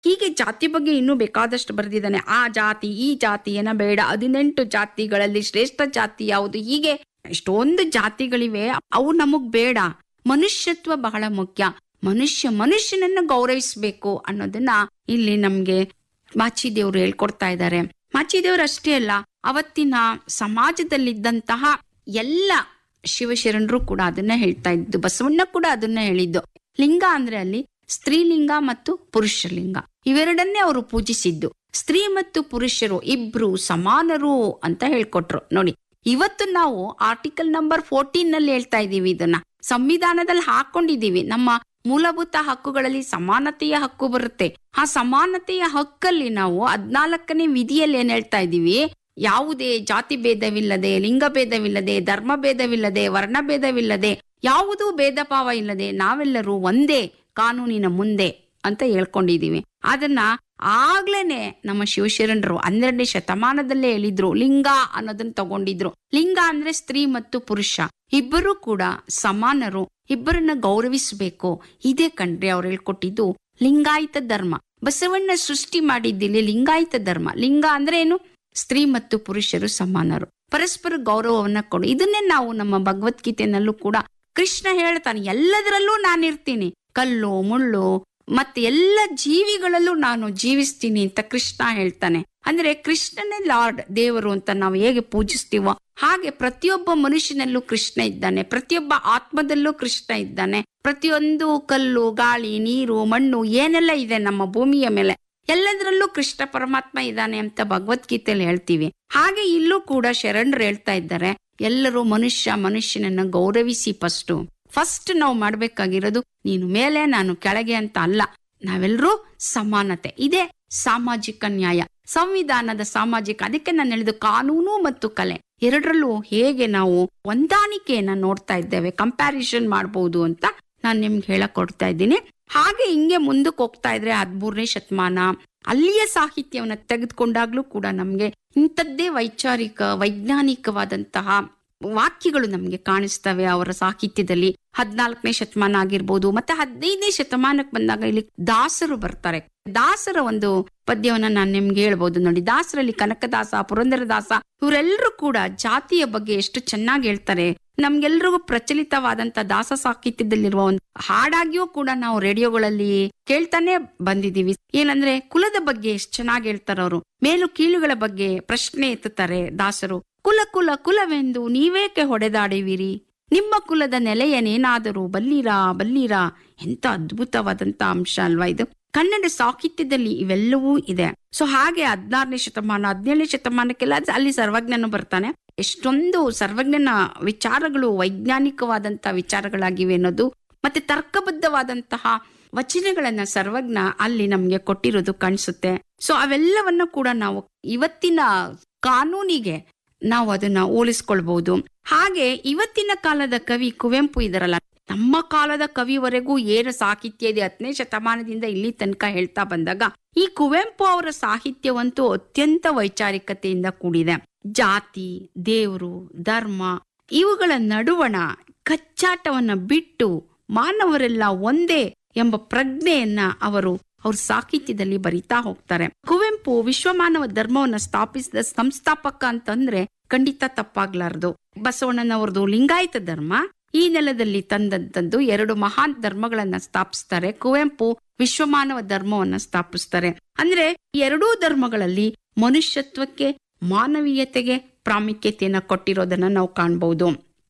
ಹೀಗೆ ಜಾತಿ ಬಗ್ಗೆ ಇನ್ನೂ ಬೇಕಾದಷ್ಟು ಬರೆದಿದ್ದಾನೆ ಆ ಜಾತಿ ಈ ಜಾತಿ ಏನ ಬೇಡ ಹದಿನೆಂಟು ಜಾತಿಗಳಲ್ಲಿ ಶ್ರೇಷ್ಠ ಜಾತಿ ಯಾವುದು ಹೀಗೆ ಎಷ್ಟೊಂದು ಜಾತಿಗಳಿವೆ ಅವು ನಮಗ್ ಬೇಡ ಮನುಷ್ಯತ್ವ ಬಹಳ ಮುಖ್ಯ ಮನುಷ್ಯ ಮನುಷ್ಯನನ್ನ ಗೌರವಿಸ್ಬೇಕು ಅನ್ನೋದನ್ನ ಇಲ್ಲಿ ನಮ್ಗೆ ಮಾಚಿದೇವ್ರು ಹೇಳ್ಕೊಡ್ತಾ ಇದ್ದಾರೆ ಮಾಚಿದೇವ್ರು ಅಷ್ಟೇ ಅಲ್ಲ ಅವತ್ತಿನ ಸಮಾಜದಲ್ಲಿದ್ದಂತಹ ಎಲ್ಲ ಶಿವಶರಣರು ಕೂಡ ಅದನ್ನ ಹೇಳ್ತಾ ಇದ್ದು ಬಸವಣ್ಣ ಕೂಡ ಅದನ್ನ ಹೇಳಿದ್ದು ಲಿಂಗ ಅಂದ್ರೆ ಅಲ್ಲಿ ಸ್ತ್ರೀಲಿಂಗ ಮತ್ತು ಪುರುಷ ಲಿಂಗ ಇವೆರಡನ್ನೇ ಅವರು ಪೂಜಿಸಿದ್ದು ಸ್ತ್ರೀ ಮತ್ತು ಪುರುಷರು ಇಬ್ರು ಸಮಾನರು ಅಂತ ಹೇಳ್ಕೊಟ್ರು ನೋಡಿ ಇವತ್ತು ನಾವು ಆರ್ಟಿಕಲ್ ನಂಬರ್ ಫೋರ್ಟೀನ್ ನಲ್ಲಿ ಹೇಳ್ತಾ ಇದೀವಿ ಇದನ್ನ ಸಂವಿಧಾನದಲ್ಲಿ ಹಾಕೊಂಡಿದೀವಿ ನಮ್ಮ ಮೂಲಭೂತ ಹಕ್ಕುಗಳಲ್ಲಿ ಸಮಾನತೆಯ ಹಕ್ಕು ಬರುತ್ತೆ ಆ ಸಮಾನತೆಯ ಹಕ್ಕಲ್ಲಿ ನಾವು ಹದ್ನಾಲ್ಕನೇ ವಿಧಿಯಲ್ಲಿ ಏನ್ ಹೇಳ್ತಾ ಇದೀವಿ ಯಾವುದೇ ಜಾತಿ ಭೇದವಿಲ್ಲದೆ ಲಿಂಗ ಭೇದವಿಲ್ಲದೆ ಧರ್ಮ ಭೇದವಿಲ್ಲದೆ ವರ್ಣ ಭೇದವಿಲ್ಲದೆ ಯಾವುದೂ ಭೇದ ಭಾವ ಇಲ್ಲದೆ ನಾವೆಲ್ಲರೂ ಒಂದೇ ಕಾನೂನಿನ ಮುಂದೆ ಅಂತ ಹೇಳ್ಕೊಂಡಿದೀವಿ ಅದನ್ನ ಆಗ್ಲೇನೆ ನಮ್ಮ ಶಿವಶರಣರು ಹನ್ನೆರಡನೇ ಶತಮಾನದಲ್ಲೇ ಹೇಳಿದ್ರು ಲಿಂಗ ಅನ್ನೋದನ್ನ ತಗೊಂಡಿದ್ರು ಲಿಂಗ ಅಂದ್ರೆ ಸ್ತ್ರೀ ಮತ್ತು ಪುರುಷ ಇಬ್ಬರು ಕೂಡ ಸಮಾನರು ಇಬ್ಬರನ್ನ ಗೌರವಿಸಬೇಕು ಇದೇ ಕಣ್ರಿ ಅವ್ರು ಹೇಳ್ಕೊಟ್ಟಿದ್ದು ಲಿಂಗಾಯತ ಧರ್ಮ ಬಸವಣ್ಣ ಸೃಷ್ಟಿ ಮಾಡಿದ್ದಿಲ್ಲಿ ಲಿಂಗಾಯತ ಧರ್ಮ ಲಿಂಗ ಅಂದ್ರೆ ಏನು ಸ್ತ್ರೀ ಮತ್ತು ಪುರುಷರು ಸಮಾನರು ಪರಸ್ಪರ ಗೌರವವನ್ನ ಕೊಡು ಇದನ್ನೇ ನಾವು ನಮ್ಮ ಭಗವದ್ಗೀತೆನಲ್ಲೂ ಕೂಡ ಕೃಷ್ಣ ಹೇಳ್ತಾನೆ ಎಲ್ಲದರಲ್ಲೂ ನಾನಿರ್ತೀನಿ ಕಲ್ಲು ಮುಳ್ಳು ಮತ್ತೆ ಎಲ್ಲ ಜೀವಿಗಳಲ್ಲೂ ನಾನು ಜೀವಿಸ್ತೀನಿ ಅಂತ ಕೃಷ್ಣ ಹೇಳ್ತಾನೆ ಅಂದ್ರೆ ಕೃಷ್ಣನೇ ಲಾರ್ಡ್ ದೇವರು ಅಂತ ನಾವು ಹೇಗೆ ಪೂಜಿಸ್ತೀವೋ ಹಾಗೆ ಪ್ರತಿಯೊಬ್ಬ ಮನುಷ್ಯನಲ್ಲೂ ಕೃಷ್ಣ ಇದ್ದಾನೆ ಪ್ರತಿಯೊಬ್ಬ ಆತ್ಮದಲ್ಲೂ ಕೃಷ್ಣ ಇದ್ದಾನೆ ಪ್ರತಿಯೊಂದು ಕಲ್ಲು ಗಾಳಿ ನೀರು ಮಣ್ಣು ಏನೆಲ್ಲ ಇದೆ ನಮ್ಮ ಭೂಮಿಯ ಮೇಲೆ ಎಲ್ಲದರಲ್ಲೂ ಕೃಷ್ಣ ಪರಮಾತ್ಮ ಇದ್ದಾನೆ ಅಂತ ಭಗವದ್ಗೀತೆಯಲ್ಲಿ ಹೇಳ್ತೀವಿ ಹಾಗೆ ಇಲ್ಲೂ ಕೂಡ ಶರಣರು ಹೇಳ್ತಾ ಇದ್ದಾರೆ ಎಲ್ಲರೂ ಮನುಷ್ಯ ಮನುಷ್ಯನನ್ನ ಗೌರವಿಸಿ ಫಸ್ಟ್ ಫಸ್ಟ್ ನಾವು ಮಾಡ್ಬೇಕಾಗಿರೋದು ನೀನು ಮೇಲೆ ನಾನು ಕೆಳಗೆ ಅಂತ ಅಲ್ಲ ನಾವೆಲ್ಲರೂ ಸಮಾನತೆ ಇದೇ ಸಾಮಾಜಿಕ ನ್ಯಾಯ ಸಂವಿಧಾನದ ಸಾಮಾಜಿಕ ಅದಕ್ಕೆ ನಾನು ಹೇಳಿದ್ದು ಕಾನೂನು ಮತ್ತು ಕಲೆ ಎರಡರಲ್ಲೂ ಹೇಗೆ ನಾವು ಹೊಂದಾಣಿಕೆಯನ್ನ ನೋಡ್ತಾ ಇದ್ದೇವೆ ಕಂಪ್ಯಾರಿಸನ್ ಮಾಡಬಹುದು ಅಂತ ನಾನು ನಿಮ್ಗೆ ಹೇಳಕ್ ಕೊಡ್ತಾ ಇದ್ದೀನಿ ಹಾಗೆ ಹಿಂಗೆ ಮುಂದಕ್ಕೆ ಹೋಗ್ತಾ ಇದ್ರೆ ಹದ್ಮೂರನೇ ಶತಮಾನ ಅಲ್ಲಿಯ ಸಾಹಿತ್ಯವನ್ನ ತೆಗೆದುಕೊಂಡಾಗ್ಲೂ ಕೂಡ ನಮ್ಗೆ ಇಂಥದ್ದೇ ವೈಚಾರಿಕ ವೈಜ್ಞಾನಿಕವಾದಂತಹ ವಾಕ್ಯಗಳು ನಮ್ಗೆ ಕಾಣಿಸ್ತವೆ ಅವರ ಸಾಹಿತ್ಯದಲ್ಲಿ ಹದ್ನಾಲ್ಕನೇ ಶತಮಾನ ಆಗಿರ್ಬೋದು ಮತ್ತೆ ಹದಿನೈದನೇ ಶತಮಾನಕ್ಕೆ ಬಂದಾಗ ಇಲ್ಲಿ ದಾಸರು ಬರ್ತಾರೆ ದಾಸರ ಒಂದು ಪದ್ಯವನ್ನ ನಾನು ನಿಮ್ಗೆ ಹೇಳ್ಬೋದು ನೋಡಿ ದಾಸರಲ್ಲಿ ಕನಕದಾಸ ಪುರಂದರದಾಸ ಇವರೆಲ್ಲರೂ ಕೂಡ ಜಾತಿಯ ಬಗ್ಗೆ ಎಷ್ಟು ಚೆನ್ನಾಗಿ ಹೇಳ್ತಾರೆ ನಮ್ಗೆಲ್ರಿಗೂ ಪ್ರಚಲಿತವಾದಂತ ದಾಸ ಸಾಹಿತ್ಯದಲ್ಲಿರುವ ಒಂದು ಹಾಡಾಗಿಯೂ ಕೂಡ ನಾವು ರೇಡಿಯೋಗಳಲ್ಲಿ ಕೇಳ್ತಾನೆ ಬಂದಿದೀವಿ ಏನಂದ್ರೆ ಕುಲದ ಬಗ್ಗೆ ಎಷ್ಟು ಚೆನ್ನಾಗಿ ಹೇಳ್ತಾರೆ ಅವರು ಮೇಲು ಕೀಳುಗಳ ಬಗ್ಗೆ ಪ್ರಶ್ನೆ ಎತ್ತುತ್ತಾರೆ ದಾಸರು ಕುಲ ಕುಲ ಕುಲವೆಂದು ನೀವೇಕೆ ಹೊಡೆದಾಡಿವಿರಿ ನಿಮ್ಮ ಕುಲದ ನೆಲೆಯನೇನಾದರೂ ಬಲ್ಲೀರಾ ಬಲ್ಲೀರಾ ಎಂತ ಅದ್ಭುತವಾದಂತ ಅಂಶ ಅಲ್ವಾ ಇದು ಕನ್ನಡ ಸಾಹಿತ್ಯದಲ್ಲಿ ಇವೆಲ್ಲವೂ ಇದೆ ಸೊ ಹಾಗೆ ಹದಿನಾರನೇ ಶತಮಾನ ಹದಿನೇಳನೇ ಶತಮಾನಕ್ಕೆಲ್ಲ ಅಲ್ಲಿ ಸರ್ವಜ್ಞನು ಬರ್ತಾನೆ ಎಷ್ಟೊಂದು ಸರ್ವಜ್ಞನ ವಿಚಾರಗಳು ವೈಜ್ಞಾನಿಕವಾದಂತ ವಿಚಾರಗಳಾಗಿವೆ ಅನ್ನೋದು ಮತ್ತೆ ತರ್ಕಬದ್ಧವಾದಂತಹ ವಚನಗಳನ್ನ ಸರ್ವಜ್ಞ ಅಲ್ಲಿ ನಮ್ಗೆ ಕೊಟ್ಟಿರೋದು ಕಾಣಿಸುತ್ತೆ ಸೊ ಅವೆಲ್ಲವನ್ನ ಕೂಡ ನಾವು ಇವತ್ತಿನ ಕಾನೂನಿಗೆ ನಾವು ಅದನ್ನ ಹೋಲಿಸ್ಕೊಳ್ಬಹುದು ಹಾಗೆ ಇವತ್ತಿನ ಕಾಲದ ಕವಿ ಕುವೆಂಪು ಇದರಲ್ಲ ನಮ್ಮ ಕಾಲದ ಕವಿವರೆಗೂ ಏನು ಸಾಹಿತ್ಯ ಇದೆ ಹತ್ತನೇ ಶತಮಾನದಿಂದ ಇಲ್ಲಿ ತನಕ ಹೇಳ್ತಾ ಬಂದಾಗ ಈ ಕುವೆಂಪು ಅವರ ಸಾಹಿತ್ಯವಂತೂ ಅತ್ಯಂತ ವೈಚಾರಿಕತೆಯಿಂದ ಕೂಡಿದೆ ಜಾತಿ ದೇವರು ಧರ್ಮ ಇವುಗಳ ನಡುವಣ ಕಚ್ಚಾಟವನ್ನ ಬಿಟ್ಟು ಮಾನವರೆಲ್ಲ ಒಂದೇ ಎಂಬ ಪ್ರಜ್ಞೆಯನ್ನ ಅವರು ಅವ್ರ ಸಾಹಿತ್ಯದಲ್ಲಿ ಬರಿತಾ ಹೋಗ್ತಾರೆ ಕುವೆಂಪು ವಿಶ್ವಮಾನವ ಧರ್ಮವನ್ನ ಸ್ಥಾಪಿಸಿದ ಸಂಸ್ಥಾಪಕ ಅಂತಂದ್ರೆ ಖಂಡಿತ ತಪ್ಪಾಗ್ಲಾರ್ದು ಬಸವಣ್ಣನವರದು ಲಿಂಗಾಯತ ಧರ್ಮ ಈ ನೆಲದಲ್ಲಿ ತಂದಂತದ್ದು ಎರಡು ಮಹಾನ್ ಧರ್ಮಗಳನ್ನ ಸ್ಥಾಪಿಸ್ತಾರೆ ಕುವೆಂಪು ವಿಶ್ವಮಾನವ ಧರ್ಮವನ್ನ ಸ್ಥಾಪಿಸ್ತಾರೆ ಅಂದ್ರೆ ಎರಡೂ ಧರ್ಮಗಳಲ್ಲಿ ಮನುಷ್ಯತ್ವಕ್ಕೆ ಮಾನವೀಯತೆಗೆ ಪ್ರಾಮುಖ್ಯತೆಯನ್ನ ಕೊಟ್ಟಿರೋದನ್ನ ನಾವು ಕಾಣಬಹುದು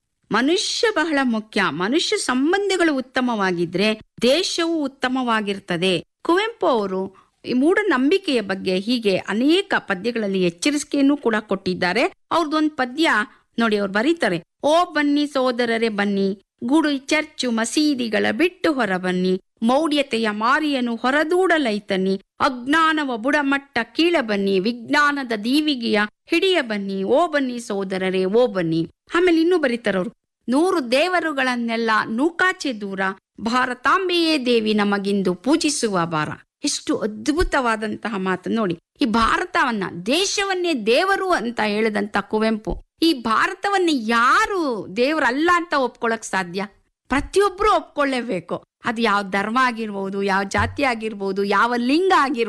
ಮನುಷ್ಯ ಬಹಳ ಮುಖ್ಯ ಮನುಷ್ಯ ಸಂಬಂಧಗಳು ಉತ್ತಮವಾಗಿದ್ರೆ ದೇಶವು ಉತ್ತಮವಾಗಿರ್ತದೆ ಕುವೆಂಪು ಅವರು ಈ ಮೂಢನಂಬಿಕೆಯ ಬಗ್ಗೆ ಹೀಗೆ ಅನೇಕ ಪದ್ಯಗಳಲ್ಲಿ ಎಚ್ಚರಿಕೆಯನ್ನು ಕೂಡ ಕೊಟ್ಟಿದ್ದಾರೆ ಅವ್ರದ್ದೊಂದು ಪದ್ಯ ನೋಡಿ ಅವ್ರು ಬರೀತಾರೆ ಓ ಬನ್ನಿ ಸೋದರರೇ ಬನ್ನಿ ಗುಡು ಚರ್ಚು ಮಸೀದಿಗಳ ಬಿಟ್ಟು ಹೊರ ಬನ್ನಿ ಮೌಢ್ಯತೆಯ ಮಾರಿಯನು ಹೊರದೂಡಲೈತನಿ ಅಜ್ಞಾನವ ಬುಡಮಟ್ಟ ಕೀಳ ಬನ್ನಿ ವಿಜ್ಞಾನದ ದೀವಿಗೆಯ ಹಿಡಿಯ ಬನ್ನಿ ಓ ಬನ್ನಿ ಸೋದರರೇ ಓ ಬನ್ನಿ ಆಮೇಲೆ ಇನ್ನೂ ಬರೀತಾರವ್ರು ನೂರು ದೇವರುಗಳನ್ನೆಲ್ಲ ನೂಕಾಚೆ ದೂರ ಭಾರತಾಂಬೆಯೇ ದೇವಿ ನಮಗಿಂದು ಪೂಜಿಸುವ ಬಾರ ಎಷ್ಟು ಅದ್ಭುತವಾದಂತಹ ಮಾತು ನೋಡಿ ಈ ಭಾರತವನ್ನ ದೇಶವನ್ನೇ ದೇವರು ಅಂತ ಹೇಳಿದಂತ ಕುವೆಂಪು ಈ ಭಾರತವನ್ನ ಯಾರು ದೇವರಲ್ಲ ಅಂತ ಒಪ್ಕೊಳಕ್ ಸಾಧ್ಯ ಪ್ರತಿಯೊಬ್ರು ಒಪ್ಕೊಳ್ಳೇಬೇಕು ಅದು ಯಾವ ಧರ್ಮ ಆಗಿರ್ಬೋದು ಯಾವ ಜಾತಿ ಆಗಿರ್ಬೋದು ಯಾವ ಲಿಂಗ ಆಗಿರ್ಬೋದು